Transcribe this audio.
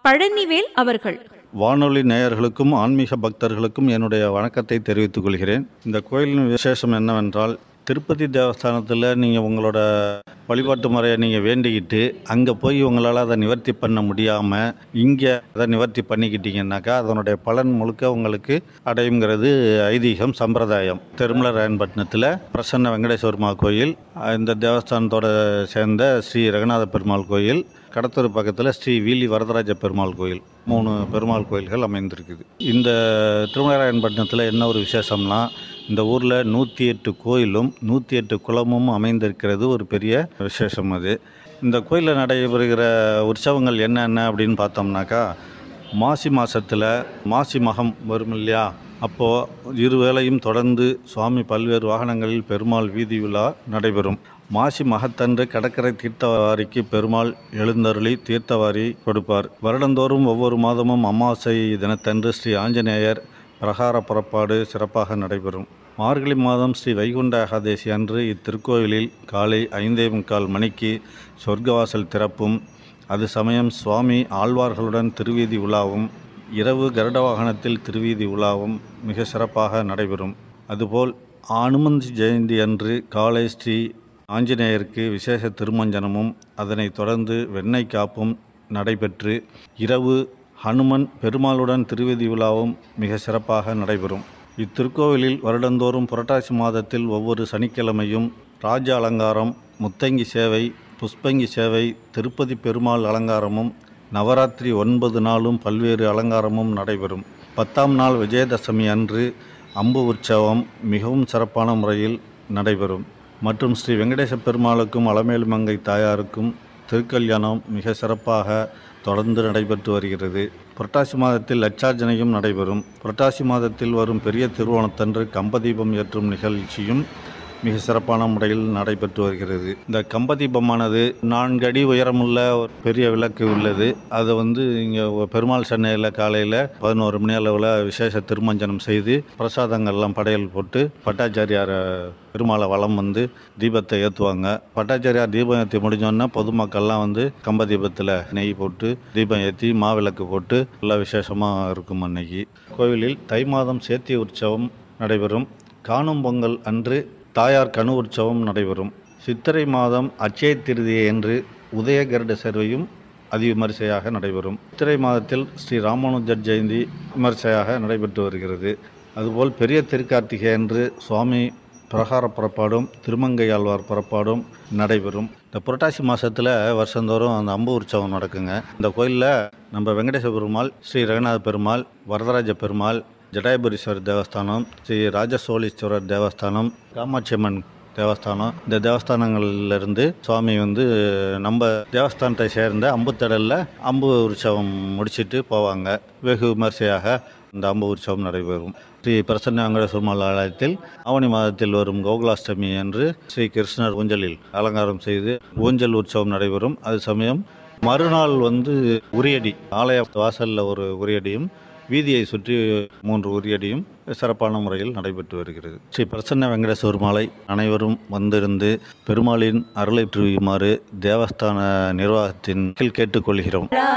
பழனிவேல் அவர்கள் வானொலி நேயர்களுக்கும் ஆன்மீக பக்தர்களுக்கும் என்னுடைய வணக்கத்தை தெரிவித்துக் கொள்கிறேன் இந்த கோயிலின் விசேஷம் என்னவென்றால் திருப்பதி தேவஸ்தானத்தில் நீங்கள் உங்களோட வழிபாட்டு முறையை நீங்கள் வேண்டிக்கிட்டு அங்கே போய் உங்களால் அதை நிவர்த்தி பண்ண முடியாமல் இங்கே அதை நிவர்த்தி பண்ணிக்கிட்டீங்கன்னாக்கா அதனுடைய பலன் முழுக்க உங்களுக்கு அடையுங்கிறது ஐதீகம் சம்பிரதாயம் திருமல ராயன்பட்டினத்தில் பிரசன்ன வெங்கடேஸ்வரமா கோயில் இந்த தேவஸ்தானத்தோட சேர்ந்த ஸ்ரீ ரங்கநாத பெருமாள் கோயில் கடத்தூர் பக்கத்தில் ஸ்ரீ வீலி வரதராஜ பெருமாள் கோயில் மூணு பெருமாள் கோயில்கள் அமைந்திருக்குது இந்த திருமலைராயன்பட்டினத்தில் என்ன ஒரு விசேஷம்னா இந்த ஊரில் நூற்றி எட்டு கோயிலும் நூற்றி எட்டு குளமும் அமைந்திருக்கிறது ஒரு பெரிய விசேஷம் அது இந்த கோயிலில் நடைபெறுகிற உற்சவங்கள் என்னென்ன அப்படின்னு பார்த்தோம்னாக்கா மாசி மாதத்தில் மாசி மகம் வரும் இல்லையா அப்போது இருவேளையும் தொடர்ந்து சுவாமி பல்வேறு வாகனங்களில் பெருமாள் வீதி விழா நடைபெறும் மாசி மகத்தன்று கடற்கரை தீர்த்தவாரிக்கு பெருமாள் எழுந்தருளி தீர்த்தவாரி கொடுப்பார் வருடந்தோறும் ஒவ்வொரு மாதமும் அமாவாசை தினத்தன்று ஸ்ரீ ஆஞ்சநேயர் பிரகார புறப்பாடு சிறப்பாக நடைபெறும் மார்கழி மாதம் ஸ்ரீ வைகுண்ட ஏகாதேசி அன்று இத்திருக்கோயிலில் காலை ஐந்தே முக்கால் மணிக்கு சொர்க்கவாசல் திறப்பும் அது சமயம் சுவாமி ஆழ்வார்களுடன் திருவீதி உலாவும் இரவு கருட வாகனத்தில் திருவீதி உலாவும் மிக சிறப்பாக நடைபெறும் அதுபோல் அனுமந்தி ஜெயந்தி அன்று காலை ஸ்ரீ ஆஞ்சநேயருக்கு விசேஷ திருமஞ்சனமும் அதனைத் தொடர்ந்து வெண்ணெய் காப்பும் நடைபெற்று இரவு ஹனுமன் பெருமாளுடன் திருவீதி விழாவும் மிக சிறப்பாக நடைபெறும் இத்திருக்கோவிலில் வருடந்தோறும் புரட்டாசி மாதத்தில் ஒவ்வொரு சனிக்கிழமையும் ராஜ அலங்காரம் முத்தங்கி சேவை புஷ்பங்கி சேவை திருப்பதி பெருமாள் அலங்காரமும் நவராத்திரி ஒன்பது நாளும் பல்வேறு அலங்காரமும் நடைபெறும் பத்தாம் நாள் விஜயதசமி அன்று அம்பு உற்சவம் மிகவும் சிறப்பான முறையில் நடைபெறும் மற்றும் ஸ்ரீ வெங்கடேச பெருமாளுக்கும் அலமேலு மங்கை தாயாருக்கும் திருக்கல்யாணம் மிக சிறப்பாக தொடர்ந்து நடைபெற்று வருகிறது புரட்டாசி மாதத்தில் லட்சார்ஜனையும் நடைபெறும் புரட்டாசி மாதத்தில் வரும் பெரிய திருவோணத்தன்று கம்பதீபம் ஏற்றும் நிகழ்ச்சியும் மிக சிறப்பான முறையில் நடைபெற்று வருகிறது இந்த கம்பதீபமானது நான்கு அடி உயரமுள்ள ஒரு பெரிய விளக்கு உள்ளது அதை வந்து இங்கே பெருமாள் சென்னையில் காலையில் பதினோரு மணி அளவில் விசேஷ திருமஞ்சனம் செய்து பிரசாதங்கள்லாம் படையல் போட்டு பட்டாச்சாரியாரை பெருமாளை வளம் வந்து தீபத்தை ஏற்றுவாங்க பட்டாச்சாரியார் தீபம் ஏற்றி முடிஞ்சோன்னா பொதுமக்கள்லாம் வந்து கம்ப தீபத்தில் நெய் போட்டு தீபம் ஏற்றி மாவிளக்கு போட்டு நல்லா விசேஷமாக இருக்கும் அன்னைக்கு கோவிலில் தை மாதம் சேத்தி உற்சவம் நடைபெறும் காணும் பொங்கல் அன்று தாயார் கனு உற்சவம் நடைபெறும் சித்திரை மாதம் அட்சய திருதியை என்று உதய கருட சேர்வையும் அதிவிமரிசையாக நடைபெறும் சித்திரை மாதத்தில் ஸ்ரீ ராமானுஜர் ஜெயந்தி விமரிசையாக நடைபெற்று வருகிறது அதுபோல் பெரிய திருக்கார்த்திகை அன்று சுவாமி பிரகார புறப்பாடும் திருமங்கை ஆழ்வார் புறப்பாடும் நடைபெறும் இந்த புரட்டாசி மாதத்தில் வருஷந்தோறும் அந்த அம்பு உற்சவம் நடக்குங்க இந்த கோயிலில் நம்ம வெங்கடேச பெருமாள் ஸ்ரீ ரங்கநாத பெருமாள் வரதராஜ பெருமாள் ஜடாயபுரீஸ்வரர் தேவஸ்தானம் ஸ்ரீ ராஜசோழீஸ்வரர் தேவஸ்தானம் காமாட்சி அம்மன் தேவஸ்தானம் இந்த தேவஸ்தானங்கள்லேருந்து சுவாமி வந்து நம்ம தேவஸ்தானத்தை சேர்ந்த அம்புத்தடலில் அம்பு உற்சவம் முடிச்சிட்டு போவாங்க வெகு விமர்சையாக இந்த அம்பு உற்சவம் நடைபெறும் ஸ்ரீ பிரசன்ன வெங்கடேஸ்வரமால் ஆலயத்தில் ஆவணி மாதத்தில் வரும் கோகுலாஷ்டமி அன்று ஸ்ரீ கிருஷ்ணர் ஊஞ்சலில் அலங்காரம் செய்து ஊஞ்சல் உற்சவம் நடைபெறும் அது சமயம் மறுநாள் வந்து உரியடி ஆலய வாசலில் ஒரு உரியடியும் வீதியை சுற்றி மூன்று உரியடியும் சிறப்பான முறையில் நடைபெற்று வருகிறது ஸ்ரீ பிரசன்ன வெங்கடேஸ்வர மாலை அனைவரும் வந்திருந்து பெருமாளின் அருளை புரியுமாறு தேவஸ்தான நிர்வாகத்தின் கீழ் கேட்டுக்கொள்கிறோம்